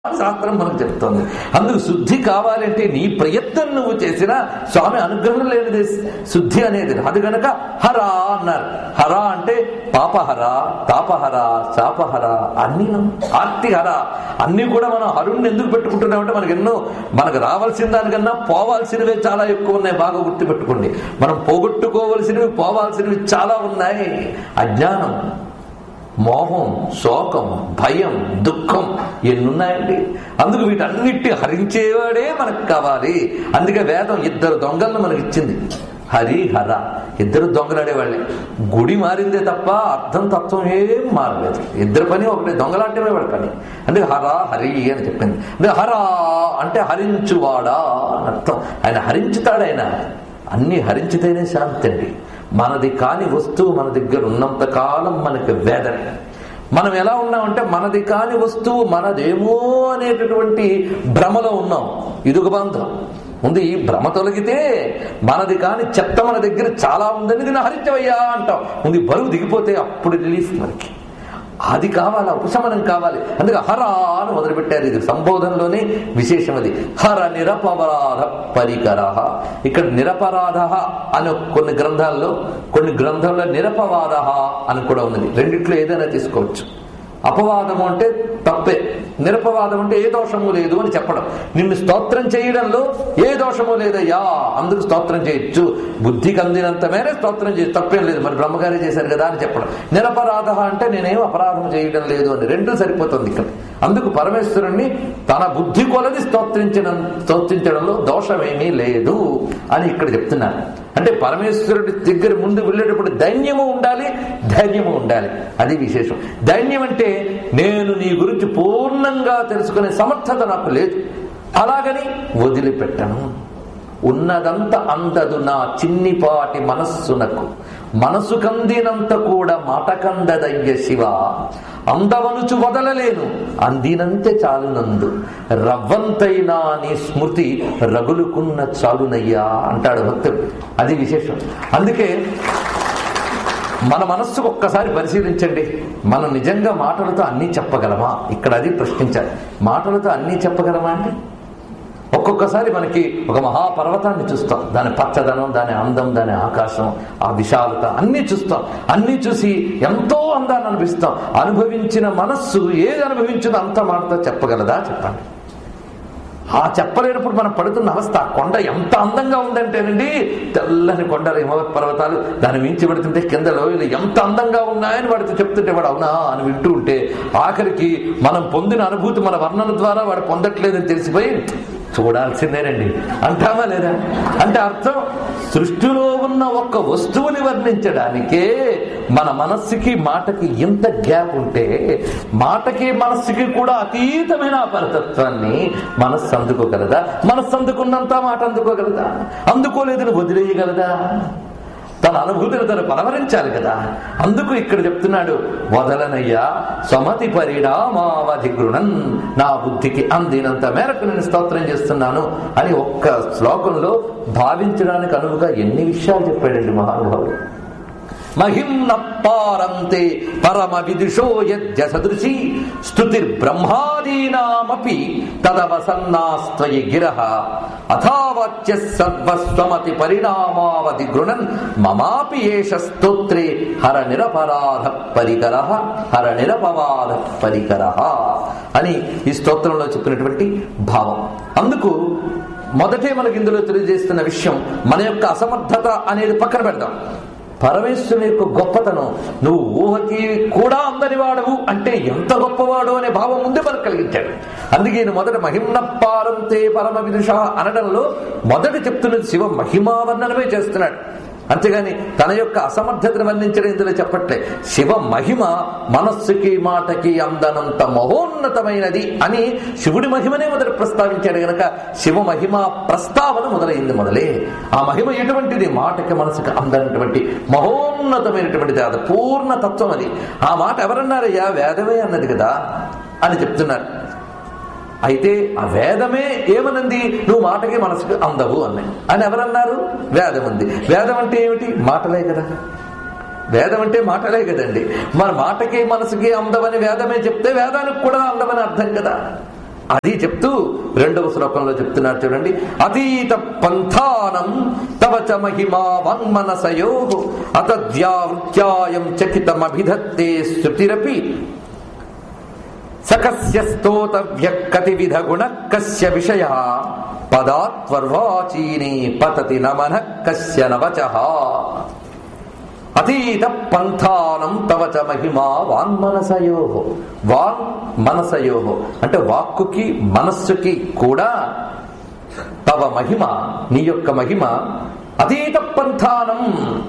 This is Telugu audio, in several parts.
శాస్త్రం మనకు చెప్తోంది అందుకు శుద్ధి కావాలంటే నీ ప్రయత్నం నువ్వు చేసిన స్వామి అనుగ్రహం లేనిది శుద్ధి అనేది అది గనక హర అన్నారు హర అంటే పాపహర తాపహర శాపహర అన్ని ఆర్తిహర అన్ని కూడా మనం హరుణ్ణి ఎందుకు పెట్టుకుంటున్నామంటే మనకు ఎన్నో మనకు రావాల్సిన దానికన్నా పోవాల్సినవే చాలా ఎక్కువ ఉన్నాయి బాగా గుర్తు పెట్టుకోండి మనం పోగొట్టుకోవలసినవి పోవాల్సినవి చాలా ఉన్నాయి అజ్ఞానం మోహం శోకం భయం దుఃఖం ఎన్నున్నాయండి అందుకు వీటన్నిటి హరించేవాడే మనకు కావాలి అందుకే వేదం ఇద్దరు దొంగలను మనకి ఇచ్చింది హరి హర ఇద్దరు దొంగలాడేవాళ్ళే గుడి మారిందే తప్ప అర్థం తత్వం ఏం మారలేదు ఇద్దరు పని ఒకటి దొంగలాంటివే వాడి పని అంటే హర హరి అని చెప్పింది అంటే హర అంటే హరించువాడా అని అర్థం ఆయన హరించుతాడు ఆయన అన్ని హరించితేనే శాంతి అండి మనది కాని వస్తువు మన దగ్గర ఉన్నంత కాలం మనకి వేదన మనం ఎలా ఉన్నామంటే మనది కాని వస్తువు మనదేమో అనేటటువంటి భ్రమలో ఉన్నాం ఇదొక బంధం ముందు ఈ భ్రమ తొలగితే మనది కాని చెత్త మన దగ్గర చాలా ఉందని దీన్ని హరించవయ్యా అంటాం ముందు ఈ బరువు దిగిపోతే అప్పుడు రిలీఫ్ మనకి అది కావాలి ఉపశమనం కావాలి అందుకే హర అని మొదలుపెట్టారు ఇది సంబోధనలోనే విశేషం అది హర నిరపరాధ పరికర ఇక్కడ నిరపరాధ అని కొన్ని గ్రంథాల్లో కొన్ని గ్రంథాల్లో నిరపవాద అని కూడా ఉన్నది రెండిట్లో ఏదైనా తీసుకోవచ్చు అపవాదము అంటే తప్పే నిరపవాదం అంటే ఏ దోషము లేదు అని చెప్పడం నిన్ను స్తోత్రం చేయడంలో ఏ దోషము లేదయ్యా అందుకు స్తోత్రం చేయొచ్చు బుద్ధికి అందినంత మేరే స్తోత్రం చేయొచ్చు తప్పేం లేదు మరి బ్రహ్మగారే చేశారు కదా అని చెప్పడం నిరపరాధ అంటే నేనేం అపరాధం చేయడం లేదు అని రెండు సరిపోతుంది ఇక్కడ అందుకు పరమేశ్వరుణ్ణి తన బుద్ధి కొలది స్తోత్రించడం స్తోత్రించడంలో దోషమేమీ లేదు అని ఇక్కడ చెప్తున్నారు అంటే పరమేశ్వరుడి దగ్గర ముందు వెళ్ళేటప్పుడు దైన్యము ఉండాలి ధైర్యము ఉండాలి అది విశేషం దైన్యం అంటే నేను నీ గురించి పూర్ణంగా తెలుసుకునే సమర్థత నాకు లేదు అలాగని వదిలిపెట్టను ఉన్నదంత అందదు నా చిన్నిపాటి మనస్సునకు మనసు కందినంత కూడా మాటకందదయ్య శివ అందవనుచు వదలలేను అందినంతే చాలునందు రవ్వంతైనా నీ స్మృతి రగులుకున్న చాలునయ్యా అంటాడు భక్తుడు అది విశేషం అందుకే మన మనస్సుకు ఒక్కసారి పరిశీలించండి మనం నిజంగా మాటలతో అన్నీ చెప్పగలమా ఇక్కడ అది ప్రశ్నించాలి మాటలతో అన్నీ చెప్పగలమా అంటే ఒక్కొక్కసారి మనకి ఒక మహాపర్వతాన్ని చూస్తాం దాని పచ్చదనం దాని అందం దాని ఆకాశం ఆ విశాలత అన్నీ చూస్తాం అన్నీ చూసి ఎంతో అందాన్ని అనిపిస్తాం అనుభవించిన మనస్సు ఏది అనుభవించిందో అంత మాటతో చెప్పగలదా చెప్పండి ఆ చెప్పలేనప్పుడు మనం పడుతున్న అవస్థ ఆ కొండ ఎంత అందంగా ఉందంటేనండి తెల్లని కొండలు హిమవత్ పర్వతాలు దాన్ని మించి పెడుతుంటే కింద లోయలు ఎంత అందంగా ఉన్నాయని వాడితో చెప్తుంటే వాడు అవునా అని వింటూ ఉంటే ఆఖరికి మనం పొందిన అనుభూతి మన వర్ణన ద్వారా వాడు పొందట్లేదని తెలిసిపోయి చూడాల్సిందేనండి అంటామా లేదా అంటే అర్థం సృష్టిలో ఉన్న ఒక్క వస్తువుని వర్ణించడానికే మన మనస్సుకి మాటకి ఇంత గ్యాప్ ఉంటే మాటకి మనస్సుకి కూడా అతీతమైన అపరతత్వాన్ని మనస్సు అందుకోగలదా మనస్సు అందుకున్నంత మాట అందుకోగలదా అందుకోలేదని వదిలేయగలదా తన అనుభూతిని తను పరవరించాలి కదా అందుకు ఇక్కడ చెప్తున్నాడు వదలనయ్యా స్వమతి పరిణామావధి గృణన్ నా బుద్ధికి అందినంత మేరకు నేను స్తోత్రం చేస్తున్నాను అని ఒక్క శ్లోకంలో భావించడానికి అనువుగా ఎన్ని విషయాలు చెప్పాడండి మహానుభావుడు మహిమ్న పారంతే పరమ విదుషో యజ్జ సదృశి స్తుతిర్బ్రహ్మాదీనామపి తదవసన్నాస్త్వయి గిరః అథావాచ్య సర్వస్వమతి పరిణామావధి గృణన్ మమాపి ఏష స్తోత్రే హర నిరపరాధ పరికర హర నిరపవాద పరికర అని ఈ స్తోత్రంలో చెప్పినటువంటి భావం అందుకు మొదటే మనకి ఇందులో తెలియజేస్తున్న విషయం మన యొక్క అసమర్థత అనేది పక్కన పెడదాం పరమేశ్వరుని యొక్క గొప్పతనం నువ్వు ఊహకి కూడా అందని వాడవు అంటే ఎంత గొప్పవాడు అనే భావం ముందే మనకు కలిగించాడు అందుకే ఈయన మొదట మహిమ్న పారంతే పరమ విదుష అనడంలో మొదట చెప్తున్నది శివ మహిమావర్ణనమే చేస్తున్నాడు అంతేగాని తన యొక్క అసమర్థతను వర్ణించడం ఇందులో చెప్పట్లే శివ మహిమ మనస్సుకి మాటకి అందనంత మహోన్నతమైనది అని శివుడి మహిమనే మొదట ప్రస్తావించాడు గనక శివ మహిమ ప్రస్తావన మొదలైంది మొదలే ఆ మహిమ ఎటువంటిది మాటకి మనసుకి అందనటువంటి మహోన్నతమైనటువంటిది అది పూర్ణ తత్వం అది ఆ మాట ఎవరన్నారయ్యా వేదమే అన్నది కదా అని చెప్తున్నారు అయితే ఆ వేదమే ఏమనంది నువ్వు మాటకి మనసుకు అందవు అన్నాయి అని ఎవరన్నారు వేదం ఉంది వేదం అంటే ఏమిటి మాటలే కదా వేదం అంటే మాటలే కదండి మన మాటకి మనసుకి అందమని వేదమే చెప్తే వేదానికి కూడా అందమని అర్థం కదా అది చెప్తూ రెండవ శ్లోకంలో చెప్తున్నారు చూడండి అతీత పంథానం తవ చ మహిమా వన్మనసయో అతద్యావృత్యాయం చకితమభిధత్తే శృతిరపి సకస్య స్తోతవ్య కతివిధ గుణ కస్య విషయ పదాత్వర్వాచీనే పతతి నమన కస్య నవచ అతీత పంథానం తవ చ మహిమా వాన్మనసయో వాన్ మనసయో అంటే వాక్కుకి మనస్సుకి కూడా తవ మహిమ నీ యొక్క మహిమ అతీత పంథానం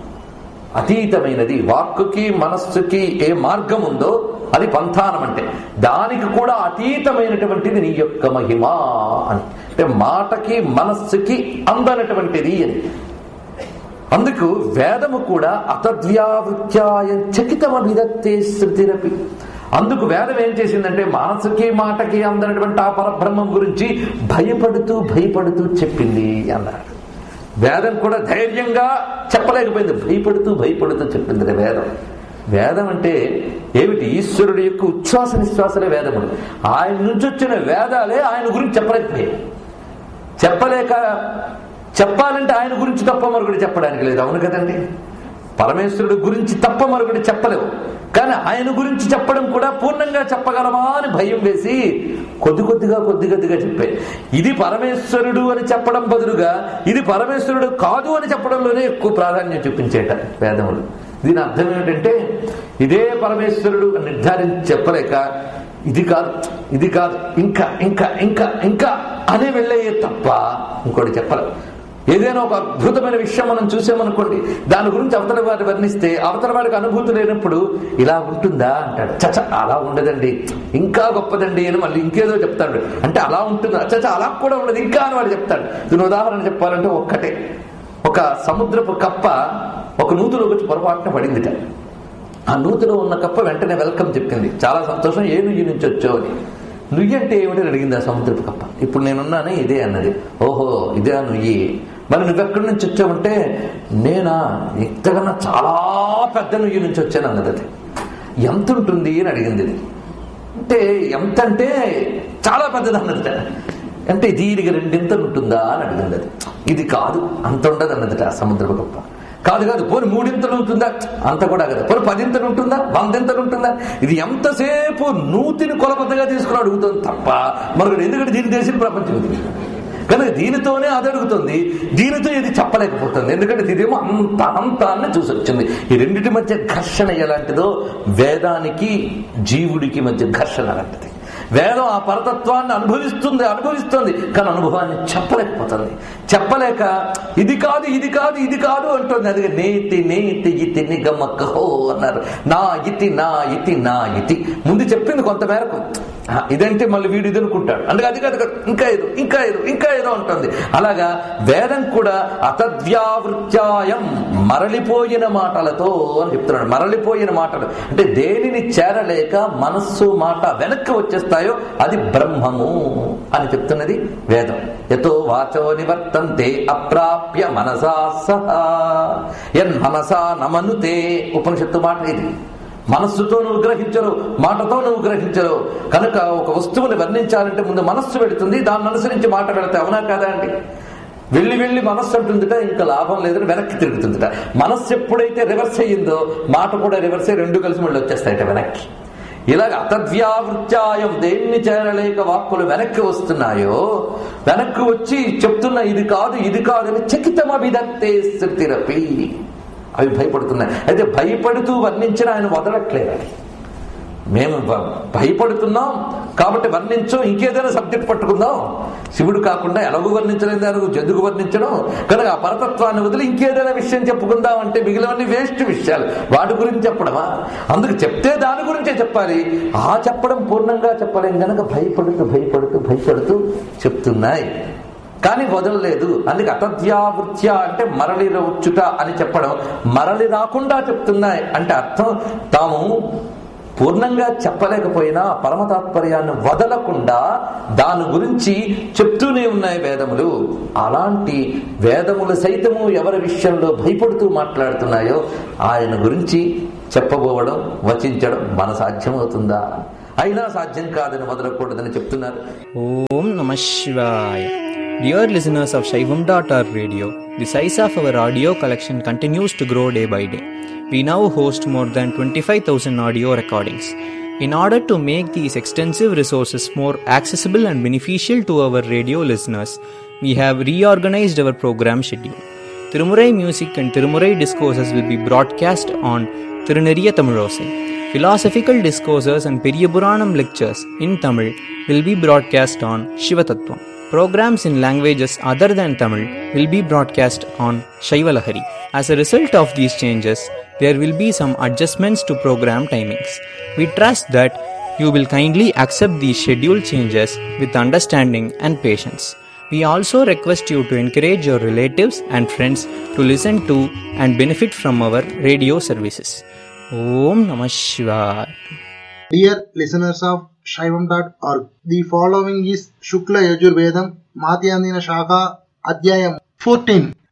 అతీతమైనది వాక్కుకి మనస్సుకి ఏ మార్గం ఉందో అది పంథానం అంటే దానికి కూడా అతీతమైనటువంటిది నీ యొక్క మహిమ అని అంటే మాటకి మనస్సుకి అందనటువంటిది అని అందుకు వేదము కూడా అతద్వ్యావృత్యాయం చకితమభిదత్తే శృతిరపి అందుకు వేదం ఏం చేసిందంటే మనసుకి మాటకి అందనటువంటి ఆ పరబ్రహ్మం గురించి భయపడుతూ భయపడుతూ చెప్పింది అన్నాడు వేదం కూడా ధైర్యంగా చెప్పలేకపోయింది భయపడుతూ భయపడుతూ చెప్పింది రే వేదం వేదం అంటే ఏమిటి ఈశ్వరుడు యొక్క ఉచ్ఛ్వాస నిశ్వాసలే వేదములు ఆయన నుంచి వచ్చిన వేదాలే ఆయన గురించి చెప్పలేకపోయాయి చెప్పలేక చెప్పాలంటే ఆయన గురించి తప్ప మరొకటి చెప్పడానికి లేదు అవును కదండి పరమేశ్వరుడు గురించి తప్ప మరొకటి చెప్పలేవు కానీ ఆయన గురించి చెప్పడం కూడా పూర్ణంగా చెప్పగలమా అని భయం వేసి కొద్ది కొద్దిగా కొద్ది కొద్దిగా చెప్పే ఇది పరమేశ్వరుడు అని చెప్పడం బదులుగా ఇది పరమేశ్వరుడు కాదు అని చెప్పడంలోనే ఎక్కువ ప్రాధాన్యం చూపించేట వేదములు దీని అర్థం ఏమిటంటే ఇదే పరమేశ్వరుడు అని నిర్ధారించి చెప్పలేక ఇది కాదు ఇది కాదు ఇంకా ఇంకా ఇంకా ఇంకా అనే వెళ్ళేయే తప్ప ఇంకోటి చెప్పలేదు ఏదైనా ఒక అద్భుతమైన విషయం మనం చూసామనుకోండి దాని గురించి అవతల వారి వర్ణిస్తే అవతల వాడికి అనుభూతి లేనప్పుడు ఇలా ఉంటుందా అంటాడు చచ అలా ఉండదండి ఇంకా గొప్పదండి అని మళ్ళీ ఇంకేదో చెప్తాడు అంటే అలా ఉంటుందా చచ అలా కూడా ఉండదు ఇంకా అని వాడు చెప్తాడు దీని ఉదాహరణ చెప్పాలంటే ఒక్కటే ఒక సముద్రపు కప్ప ఒక నూతులోకి వచ్చి పొరపాటున పడిందిట ఆ నూతిలో ఉన్న కప్ప వెంటనే వెల్కమ్ చెప్పింది చాలా సంతోషం ఏ నుయ్యి నుంచి వచ్చావు అని నుయ్యి అంటే ఏమిటి అడిగింది ఆ సముద్రపు కప్ప ఇప్పుడు నేనున్నాను ఇదే అన్నది ఓహో ఇదే ఆ నుయ్యి మరి నువ్వెక్కడి నుంచి వచ్చావంటే నేనా ఇంతకన్నా చాలా పెద్ద నుయ్యి నుంచి వచ్చాను అన్నది అది ఎంత ఉంటుంది అని అడిగింది ఇది అంటే ఎంత అంటే చాలా పెద్దది అన్నదిట అంటే దీనికి రెండింతలు ఉంటుందా అని అడిగింది అది ఇది కాదు అంత ఉండదు అన్నదిట ఆ సముద్రపు కప్ప కాదు కాదు పోనీ మూడింతలు ఉంటుందా అంత కూడా కదా పోనీ పదింతలు ఉంటుందా వందింతలు ఉంటుందా ఇది ఎంతసేపు నూతిని కొలబద్దగా తీసుకుని అడుగుతుంది తప్ప మరొకటి ఎందుకంటే దీని దేశం ప్రపంచం ఇది కనుక దీనితోనే అది అడుగుతుంది దీనితో ఇది చెప్పలేకపోతుంది ఎందుకంటే ఇదేమో అంత అంతాన్ని చూసి వచ్చింది ఈ రెండింటి మధ్య ఘర్షణ ఎలాంటిదో వేదానికి జీవుడికి మధ్య ఘర్షణ అలాంటిది వేదం ఆ పరతత్వాన్ని అనుభవిస్తుంది అనుభవిస్తుంది కానీ అనుభవాన్ని చెప్పలేకపోతుంది చెప్పలేక ఇది కాదు ఇది కాదు ఇది కాదు అంటుంది అది నేతి నేతి ఇతి నిగమకహో అన్నారు నా ఇతి నా ఇతి నా ఇతి ముందు చెప్పింది కొంత మేరకు ఆ, ఇదంటే మళ్ళీ వీడు ఇది అనుకుంటాడు అందుకే అది కాదు కాదు, ఇంకా ఏదో ఇంకా ఏదో ఇంకా ఏదో ఉంటుంది అలాగా వేదం కూడా అతద్వ్యావృత్యాయం మరలిపోయిన మాటలతో అని చెప్తున్నాడు మరలిపోయిన మాటలు అంటే దేనిని చేరలేక మనస్సు మాట వెనక్కి వచ్చేస్తాయో అది బ్రహ్మము అని చెప్తున్నది వేదం ఎతో వాచో నివర్తంతే అప్రాప్య మనసా సహా ఎన్ మనసా నమనుతే ఉపనిషత్తు మాట ఇది మనస్సుతో నువ్వు గ్రహించరు మాటతో నువ్వు గ్రహించరు కనుక ఒక వస్తువుని వర్ణించాలంటే ముందు మనస్సు పెడుతుంది దాన్ని అనుసరించి మాట పెడితే అవునా కదా అండి వెళ్ళి వెళ్ళి మనస్సు అంటుందిట ఇంకా లాభం లేదని వెనక్కి తిరుగుతుందిట మనస్సు ఎప్పుడైతే రివర్స్ అయ్యిందో మాట కూడా రివర్స్ అయ్యి రెండు కలిసి మళ్ళీ వచ్చేస్తాయట వెనక్కి ఇలాగ అతద్వ్యావృత్యాయం దేన్ని చేరలేక వాక్కులు వెనక్కి వస్తున్నాయో వెనక్కి వచ్చి చెప్తున్న ఇది కాదు ఇది కాదు అని చకితమభిదత్తే స్థితిరపి అవి భయపడుతున్నాయి అయితే భయపడుతూ వర్ణించిన ఆయన వదలట్లేదు అది మేము భ- భయపడుతున్నాం కాబట్టి వర్ణించు ఇంకేదైనా సబ్జెక్ట్ పట్టుకుందాం శివుడు కాకుండా ఎలాగూ వర్ణించలేదు దానికి జంతుకు వర్ణించడం కనుక ఆ పరతత్వాన్ని వదిలి ఇంకేదైనా విషయం చెప్పుకుందాం అంటే మిగిలినవన్నీ వేస్ట్ విషయాలు వాటి గురించి చెప్పడమా అందుకు చెప్తే దాని గురించే చెప్పాలి ఆ చెప్పడం పూర్ణంగా చెప్పలేం కనుక భయపడుతూ భయపడుతూ భయపడుతూ చెప్తున్నాయి కానీ వదలలేదు అందుకే అతద్యావృత్య అంటే మరలి వచ్చుట అని చెప్పడం మరలి రాకుండా చెప్తున్నాయి అంటే అర్థం తాము పూర్ణంగా చెప్పలేకపోయినా ఆ పరమ తాత్పర్యాన్ని వదలకుండా దాని గురించి చెప్తూనే ఉన్నాయి వేదములు అలాంటి వేదములు సైతము ఎవరి విషయంలో భయపడుతూ మాట్లాడుతున్నాయో ఆయన గురించి చెప్పబోవడం వచించడం మన సాధ్యమవుతుందా అయినా సాధ్యం కాదని వదలకూడదని చెప్తున్నారు Om Namah Shivaya. Dear listeners of Shaivam.org radio, the size of our audio collection continues to grow day by day. We now host more than 25,000 audio recordings. In order to make these extensive resources more accessible and beneficial to our radio listeners, we have reorganized our program schedule. Tirumurai music and Tirumurai discourses will be broadcast on Tiruneriya Tamilosai. Philosophical discourses and Periyapuranam lectures in Tamil will be broadcast on Shivatattvam. Programs in languages other than Tamil will be broadcast on Shaivalahari. As a result of these changes, there will be some adjustments to program timings. We trust that you will kindly accept these schedule changes with understanding and patience. We also request you to encourage your relatives and friends to listen to and benefit from our radio services. Om Namah Shivaya. Dear listeners of Shaivam.org, the following is Shukla Yajurvedam Madhyandina Shaka Adhyayam 14